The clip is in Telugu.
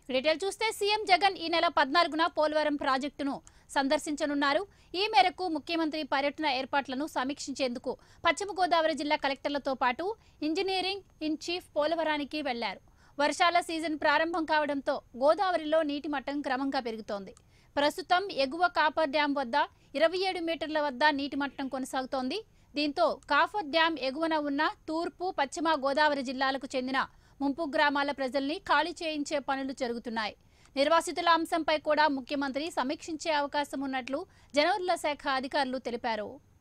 డీటెయిల్ చూస్తే సీఎం జగన్ ఈ నెల పద్నాలుగున పోలవరం ప్రాజెక్టును సందర్శించనున్నారు ఈ మేరకు ముఖ్యమంత్రి పర్యటన ఏర్పాట్లను సమీక్షించేందుకు పశ్చిమ గోదావరి జిల్లా కలెక్టర్లతో పాటు ఇంజనీరింగ్ ఇన్ చీఫ్ పోలవరానికి వెళ్లారు వర్షాల సీజన్ ప్రారంభం కావడంతో గోదావరిలో నీటి మట్టం క్రమంగా పెరుగుతోంది ప్రస్తుతం ఎగువ కాపర్ డ్యాం వద్ద ఇరవై ఏడు మీటర్ల వద్ద నీటి మట్టం కొనసాగుతోంది దీంతో కాఫర్ డ్యాం ఎగువన ఉన్న తూర్పు పశ్చిమ గోదావరి జిల్లాలకు చెందిన ముంపు గ్రామాల ప్రజల్ని ఖాళీ చేయించే పనులు జరుగుతున్నాయి నిర్వాసితుల అంశంపై కూడా ముఖ్యమంత్రి సమీక్షించే అవకాశం ఉన్నట్లు జనవరుల శాఖ అధికారులు తెలిపారు